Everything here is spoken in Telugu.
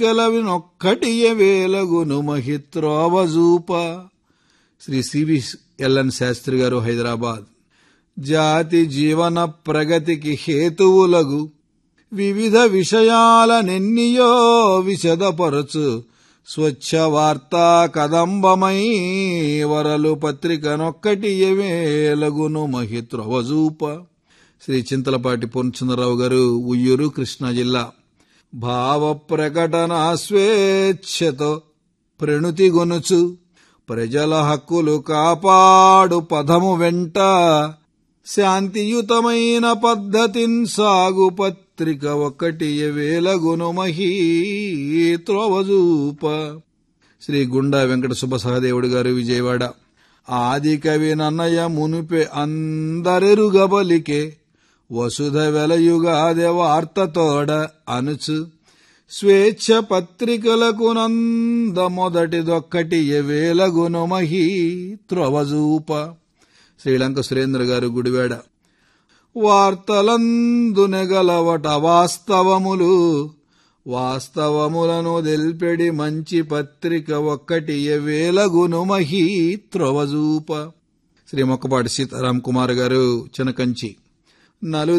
గలవినొక్కటియ వేలగును మహిత్రోవజూప శ్రీ సివి ఎల్ఎన్ శాస్త్రి గారు హైదరాబాద్ జాతి జీవన ప్రగతికి హేతువులగు వివిధ విషయాలనెన్నియో విశదపరచు స్వచ్ఛ వార్తా కదంబమై వరలు పత్రికనొక్కటి వేలగును మహిత్రవజూప శ్రీ చింతలపాటి పూర్ణచంద్రరావు గారు ఉయ్యూరు కృష్ణా జిల్లా భావ ప్రకటన స్వేచ్ఛతో ప్రణుతి గొనుచు ప్రజల హక్కులు కాపాడు పదము వెంట శాంతియుతమైన పద్ధతిన్ సాగు పత్రిక ఒకటి వేలగును మహీ త్రోవజూప శ్రీ గుండా వెంకట సుబ్బ సహదేవుడు గారు విజయవాడ ఆది కవి నన్నయ మునిపే అందరెరుగబలికే వసుధ వెలయుగాదే వార్తతోడ అనుచు స్వేచ్ఛ పత్రికలకు నంద మొదటిదొక్కటి వేలగును మహీ త్రవజూప శ్రీలంక సురేంద్ర గారు గుడివాడ వార్తలందునెగలవట వాస్తవములు వాస్తవములను తెల్పెడి మంచి పత్రిక ఒక్కటి వేలగును మహీ త్రవజూప శ్రీ మొక్కపాటి సీతారాం కుమార్ గారు చినకంచి నలు